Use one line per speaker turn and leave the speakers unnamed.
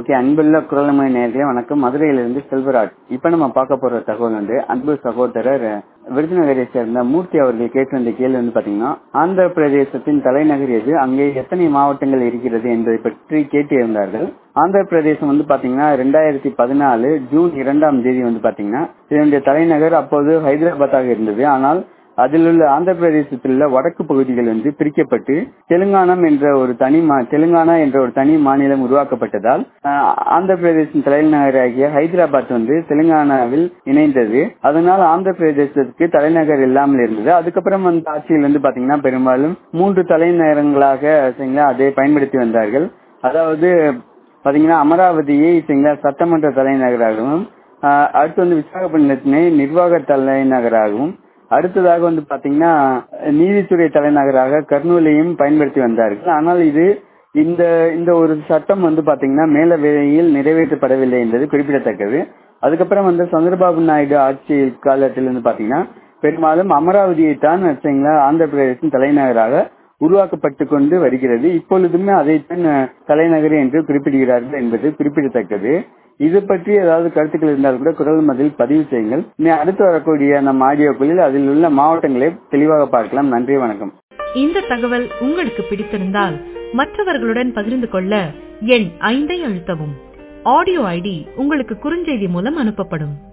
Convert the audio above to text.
okay அன்புள்ள குரலமொழி நேர்களே வணக்கம் மதுரையிலிருந்து செல்வராஜ் இப்ப நம்ம பார்க்க போற தகவல் வந்து அன்பு சகோதரர் விருதுநகரை சேர்ந்த மூர்த்தி அவர்கள் கேட்டு வந்த கேள்வி வந்து பாத்தீங்கன்னா ஆந்திர பிரதேசத்தின் தலைநகர் எது அங்கே எத்தனை மாவட்டங்கள் இருக்கிறது என்பதை பற்றி கேட்டு இருந்தார்கள் ஆந்திர பிரதேசம் வந்து பாத்தீங்கன்னா ரெண்டாயிரத்தி பதினாலு ஜூன் இரண்டாம் தேதி வந்து பாத்தீங்கன்னா இதனுடைய தலைநகர் அப்போது ஹைதராபாத்தாக இருந்தது ஆனால் அதில் உள்ள ஆந்திர பிரதேசத்தில் உள்ள வடக்கு பகுதிகள் வந்து பிரிக்கப்பட்டு தெலுங்கானம் என்ற ஒரு தனி தெலுங்கானா என்ற ஒரு தனி மாநிலம் உருவாக்கப்பட்டதால் ஆந்திர பிரதேசத்தின் தலைநகராகிய ஹைதராபாத் வந்து தெலுங்கானாவில் இணைந்தது அதனால் ஆந்திர பிரதேசத்துக்கு தலைநகர் இல்லாமல் இருந்தது அதுக்கப்புறம் அந்த ஆட்சியில் வந்து பாத்தீங்கன்னா பெரும்பாலும் மூன்று தலைநகரங்களாக அதை பயன்படுத்தி வந்தார்கள் அதாவது பாத்தீங்கன்னா அமராவதியை சட்டமன்ற தலைநகராகவும் அடுத்து வந்து விசாகப்பட்டினத்தினை நிர்வாக தலைநகராகவும் அடுத்ததாக வந்து பாத்தீங்கன்னா நீதித்துறை தலைநகராக கர்னூலையும் பயன்படுத்தி வந்தார்கள் ஆனால் இது இந்த இந்த ஒரு சட்டம் வந்து பாத்தீங்கன்னா மேலவையில் நிறைவேற்றப்படவில்லை என்பது குறிப்பிடத்தக்கது அதுக்கப்புறம் வந்து சந்திரபாபு நாயுடு ஆட்சி காலத்தில் வந்து பாத்தீங்கன்னா பெரும்பாலும் அமராவதியை தான் ஆந்திர பிரதேசத்தின் தலைநகராக உருவாக்கப்பட்டு கொண்டு வருகிறது இப்பொழுதுமே அதைத்தான் தலைநகர் என்று குறிப்பிடுகிறார்கள் என்பது குறிப்பிடத்தக்கது இது பற்றி ஏதாவது கருத்துக்கள் இருந்தால் கூட குரல் மதில் பதிவு செய்யுங்கள் அடுத்து வரக்கூடிய நம் ஆடியோக்களில் அதில் உள்ள மாவட்டங்களை தெளிவாக பார்க்கலாம் நன்றி வணக்கம்
இந்த தகவல் உங்களுக்கு பிடித்திருந்தால் மற்றவர்களுடன் பகிர்ந்து கொள்ள எண் ஐந்தை அழுத்தவும் ஆடியோ ஐடி உங்களுக்கு குறுஞ்செய்தி மூலம் அனுப்பப்படும்